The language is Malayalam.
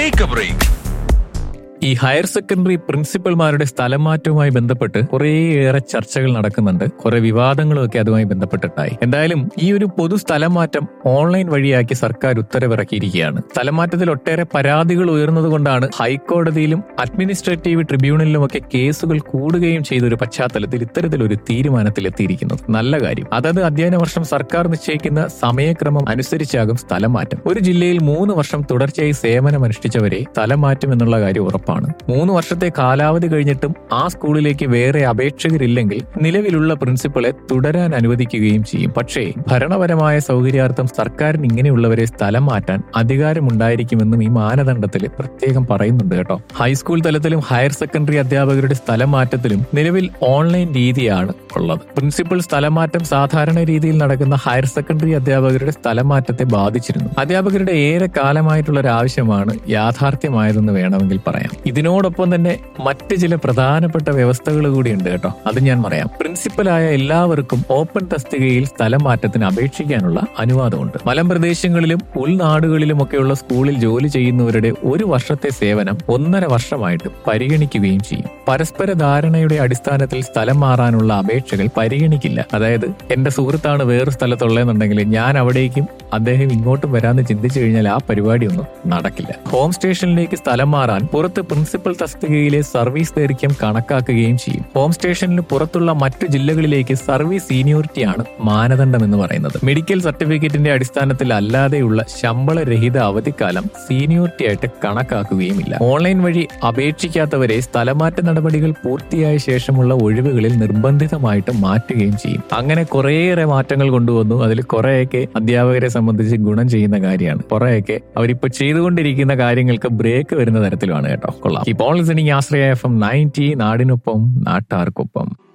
ടേക്ക് എ ബ്രേക്ക് ഈ ഹയർ സെക്കൻഡറി പ്രിൻസിപ്പൽമാരുടെ സ്ഥലം മാറ്റവുമായി ബന്ധപ്പെട്ട് കുറേയേറെ ചർച്ചകൾ നടക്കുന്നുണ്ട് കുറെ വിവാദങ്ങളും ഒക്കെ അതുമായി ബന്ധപ്പെട്ടിട്ടായി എന്തായാലും ഈ ഒരു പൊതു സ്ഥലം മാറ്റം ഓൺലൈൻ വഴിയാക്കി സർക്കാർ ഉത്തരവിറക്കിയിരിക്കുകയാണ് സ്ഥലം മാറ്റത്തിൽ ഒട്ടേറെ പരാതികൾ ഉയർന്നതുകൊണ്ടാണ് ഹൈക്കോടതിയിലും അഡ്മിനിസ്ട്രേറ്റീവ് ട്രിബ്യൂണലിലുമൊക്കെ കേസുകൾ കൂടുകയും ചെയ്ത ഒരു പശ്ചാത്തലത്തിൽ ഇത്തരത്തിലൊരു തീരുമാനത്തിലെത്തിയിരിക്കുന്നത് നല്ല കാര്യം അതത് അധ്യയന വർഷം സർക്കാർ നിശ്ചയിക്കുന്ന സമയക്രമം അനുസരിച്ചാകും സ്ഥലം മാറ്റം ഒരു ജില്ലയിൽ മൂന്ന് വർഷം തുടർച്ചയായി സേവനമനുഷ്ഠിച്ചവരെ സ്ഥലം മാറ്റും എന്നുള്ള കാര്യം ഉറപ്പാണ് മൂന്ന് വർഷത്തെ കാലാവധി കഴിഞ്ഞിട്ടും ആ സ്കൂളിലേക്ക് വേറെ അപേക്ഷകരില്ലെങ്കിൽ നിലവിലുള്ള പ്രിൻസിപ്പളെ തുടരാൻ അനുവദിക്കുകയും ചെയ്യും പക്ഷേ ഭരണപരമായ സൗകര്യാർത്ഥം സർക്കാരിന് ഇങ്ങനെയുള്ളവരെ സ്ഥലം മാറ്റാൻ അധികാരമുണ്ടായിരിക്കുമെന്നും ഈ മാനദണ്ഡത്തിൽ പ്രത്യേകം പറയുന്നുണ്ട് കേട്ടോ ഹൈസ്കൂൾ തലത്തിലും ഹയർ സെക്കൻഡറി അധ്യാപകരുടെ സ്ഥലം മാറ്റത്തിലും നിലവിൽ ഓൺലൈൻ രീതിയാണ് ഉള്ളത് പ്രിൻസിപ്പൽ സ്ഥലം മാറ്റം സാധാരണ രീതിയിൽ നടക്കുന്ന ഹയർ സെക്കൻഡറി അധ്യാപകരുടെ സ്ഥലം മാറ്റത്തെ ബാധിച്ചിരുന്നു അധ്യാപകരുടെ ഏറെ കാലമായിട്ടുള്ള ഒരു ആവശ്യമാണ് യാഥാർത്ഥ്യമായതെന്ന് വേണമെങ്കിൽ പറയാം ഇതിനോടൊപ്പം തന്നെ മറ്റ് ചില പ്രധാനപ്പെട്ട വ്യവസ്ഥകൾ കൂടിയുണ്ട് കേട്ടോ അത് ഞാൻ പറയാം പ്രിൻസിപ്പലായ എല്ലാവർക്കും ഓപ്പൺ തസ്തികയിൽ സ്ഥലം മാറ്റത്തിന് അപേക്ഷിക്കാനുള്ള അനുവാദമുണ്ട് മലമ്പ്രദേശങ്ങളിലും ഉൾനാടുകളിലുമൊക്കെയുള്ള സ്കൂളിൽ ജോലി ചെയ്യുന്നവരുടെ ഒരു വർഷത്തെ സേവനം ഒന്നര വർഷമായിട്ട് പരിഗണിക്കുകയും ചെയ്യും പരസ്പര ധാരണയുടെ അടിസ്ഥാനത്തിൽ സ്ഥലം മാറാനുള്ള അപേക്ഷകൾ പരിഗണിക്കില്ല അതായത് എന്റെ സുഹൃത്താണ് വേറെ സ്ഥലത്തുള്ളതെന്നുണ്ടെങ്കിൽ ഞാൻ അവിടേക്കും അദ്ദേഹം ഇങ്ങോട്ടും വരാന്ന് ചിന്തിച്ചു കഴിഞ്ഞാൽ ആ പരിപാടിയൊന്നും നടക്കില്ല ഹോം സ്റ്റേഷനിലേക്ക് സ്ഥലം മാറാൻ പുറത്ത് പ്രിൻസിപ്പൽ തസ്തികയിലെ സർവീസ് ദൈർഘ്യം കണക്കാക്കുകയും ചെയ്യും ഹോം സ്റ്റേഷനിന് പുറത്തുള്ള മറ്റു ജില്ലകളിലേക്ക് സർവീസ് സീനിയോറിറ്റിയാണ് മാനദണ്ഡം എന്ന് പറയുന്നത് മെഡിക്കൽ സർട്ടിഫിക്കറ്റിന്റെ അടിസ്ഥാനത്തിൽ അല്ലാതെയുള്ള ശമ്പളരഹിത അവധിക്കാലം സീനിയോറിറ്റി ആയിട്ട് കണക്കാക്കുകയുമില്ല ഓൺലൈൻ വഴി അപേക്ഷിക്കാത്തവരെ സ്ഥലമാറ്റ നടപടികൾ പൂർത്തിയായ ശേഷമുള്ള ഒഴിവുകളിൽ നിർബന്ധിതമായിട്ട് മാറ്റുകയും ചെയ്യും അങ്ങനെ കുറേയേറെ മാറ്റങ്ങൾ കൊണ്ടുവന്നു അതിൽ കുറെയൊക്കെ അധ്യാപകരെ സംബന്ധിച്ച് ഗുണം ചെയ്യുന്ന കാര്യമാണ് കുറെയൊക്കെ അവരിപ്പോ ചെയ്തുകൊണ്ടിരിക്കുന്ന കാര്യങ്ങൾക്ക് ബ്രേക്ക് വരുന്ന തരത്തിലുമാണ് കേട്ടോ കൊള്ളാം ഇപ്പോൾ listening Ashraya F M ninety നാടിനൊപ്പം നാട്ടാർക്കൊപ്പം